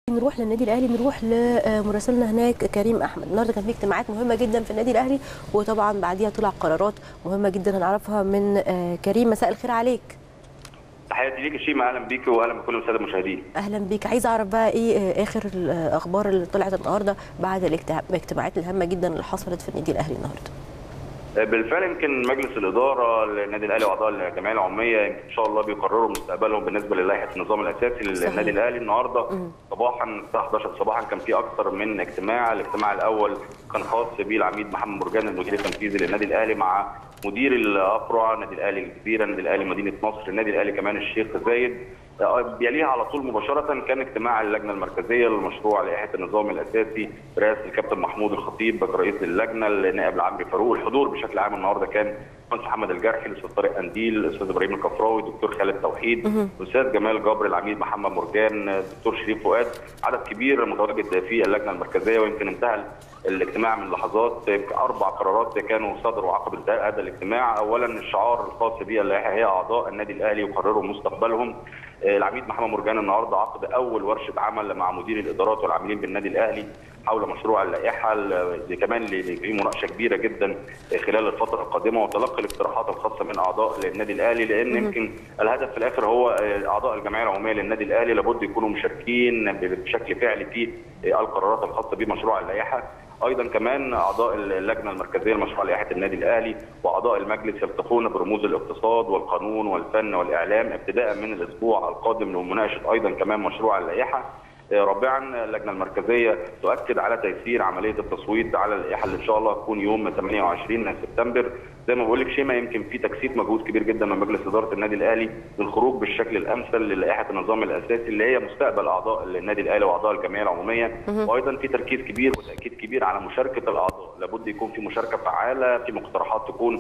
نروح للنادي الاهلي نروح لمراسلنا هناك كريم احمد النهارده كان في اجتماعات مهمه جدا في النادي الاهلي وطبعا بعديها طلع قرارات مهمه جدا هنعرفها من كريم مساء الخير عليك تحياتي ليك شيماء اهلا بيك واهلا بكل الساده المشاهدين اهلا بيك عايز اعرف بقى ايه اخر الاخبار اللي طلعت النهارده بعد الاجتماعات الهامه جدا اللي حصلت في النادي الاهلي النهارده بالفعل يمكن مجلس الاداره للنادي الاهلي واعضاء الجمعيه العموميه يمكن ان شاء الله بيقرروا مستقبلهم بالنسبه للائحه النظام الاساسي للنادي الاهلي النهارده صباحا الساعه 11 صباحا كان في اكثر من اجتماع، الاجتماع الاول كان خاص بالعميد محمد مرجان المدير التنفيذي للنادي الاهلي مع مدير الافرع النادي الاهلي الجزيره النادي الاهلي مدينه نصر النادي الاهلي كمان الشيخ زايد يليها على طول مباشره كان اجتماع اللجنه المركزيه للمشروع لائحه النظام الاساسي برئاسه الكابتن محمود الخطيب رئيس اللجنه النائب العام فاروق الحضور بشكل عام النهارده كان المهندس محمد الجرحي الاستاذ طارق قنديل الاستاذ ابراهيم الكفراوي الدكتور خالد توحيد الاستاذ جمال جبر العميد محمد مرجان الدكتور شريف فؤاد عدد كبير متواجد في اللجنه المركزيه ويمكن انتهى الاجتماع من لحظات اربع قرارات كانوا صدروا عقب انتهاء هذا الاجتماع اولا الشعار الخاص باللائحه هي اعضاء النادي الاهلي يقرروا مستقبلهم العميد محمد مرجان النهارده عقد اول ورشه عمل مع مدير الادارات والعاملين بالنادي الاهلي حول مشروع اللائحه اللي كمان في مناقشه كبيره جدا خلال الفتره القادمه وتلقي الاقتراحات الخاصه من اعضاء النادي الاهلي لان يمكن الهدف في الاخر هو اعضاء الجمعيه العموميه للنادي الاهلي لابد يكونوا مشاركين بشكل فعلي في القرارات الخاصه بمشروع اللائحه ايضا كمان اعضاء اللجنه المركزيه لمشروع لائحه النادي الاهلي واعضاء المجلس يلتقون برموز الاقتصاد والقانون والفن والاعلام ابتداء من الاسبوع القادم لمناقشه ايضا كمان مشروع اللائحه رابعا اللجنه المركزيه تؤكد على تيسير عمليه التصويت على اللائحه اللي ان شاء الله هتكون يوم 28 سبتمبر زي ما بقول لك شيماء يمكن في تكثيف مجهود كبير جدا من مجلس اداره النادي الاهلي للخروج بالشكل الامثل للائحه النظام الاساسي اللي هي مستقبل اعضاء النادي الاهلي واعضاء الجمعيه العموميه وايضا في تركيز كبير وتاكيد كبير على مشاركه الاعضاء لابد يكون في مشاركه فعاله في مقترحات تكون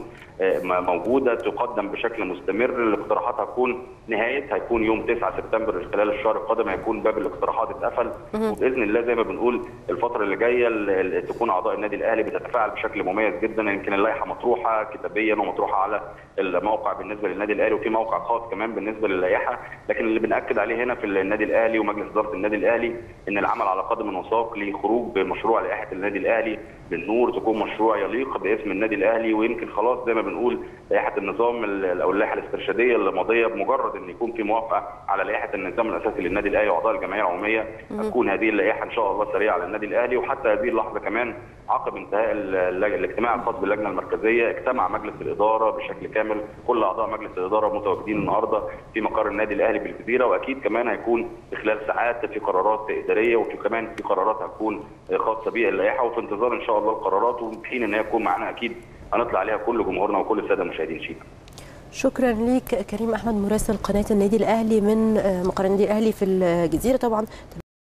موجوده تقدم بشكل مستمر الاقتراحات هتكون نهايتها هيكون يوم 9 سبتمبر خلال الشهر القادم هيكون باب الاقتراحات اتقفل وباذن الله زي ما بنقول الفتره اللي جايه تكون اعضاء النادي الاهلي بتتفاعل بشكل مميز جدا يمكن اللائحه مطروحه كتابيا ومطروحه على الموقع بالنسبه للنادي الاهلي وفي موقع خاص كمان بالنسبه للائحه لكن اللي بناكد عليه هنا في النادي الاهلي ومجلس اداره النادي الاهلي ان العمل على قدم وساق لخروج بمشروع لائحه النادي الاهلي بالنور تكون مشروع يليق باسم النادي الاهلي ويمكن خلاص زي ما بنقول لائحه النظام او اللائحه الاسترشاديه اللي ماضيه بمجرد ان يكون في موافقه على لائحه النظام الاساسي للنادي الاهلي واعضاء الجمعيه العموميه تكون هذه اللائحه ان شاء الله سريعه على النادي الاهلي وحتى هذه اللحظه كمان عقب انتهاء الاجتماع الخاص باللجنه المركزيه اجتمع مجلس الاداره بشكل كامل كل اعضاء مجلس الاداره متواجدين النهارده في مقر النادي الاهلي بالجزيره واكيد كمان هيكون في خلال ساعات في قرارات اداريه وفي كمان في قرارات هتكون خاصه باللائحه وفي انتظار ان شاء الله القرارات وحين ان هي تكون معانا اكيد هنطلع عليها كل جمهورنا وكل الساده المشاهدين شيء شكرا ليك كريم احمد مراسل قناه النادي الاهلي من مقر النادي الاهلي في الجزيره طبعا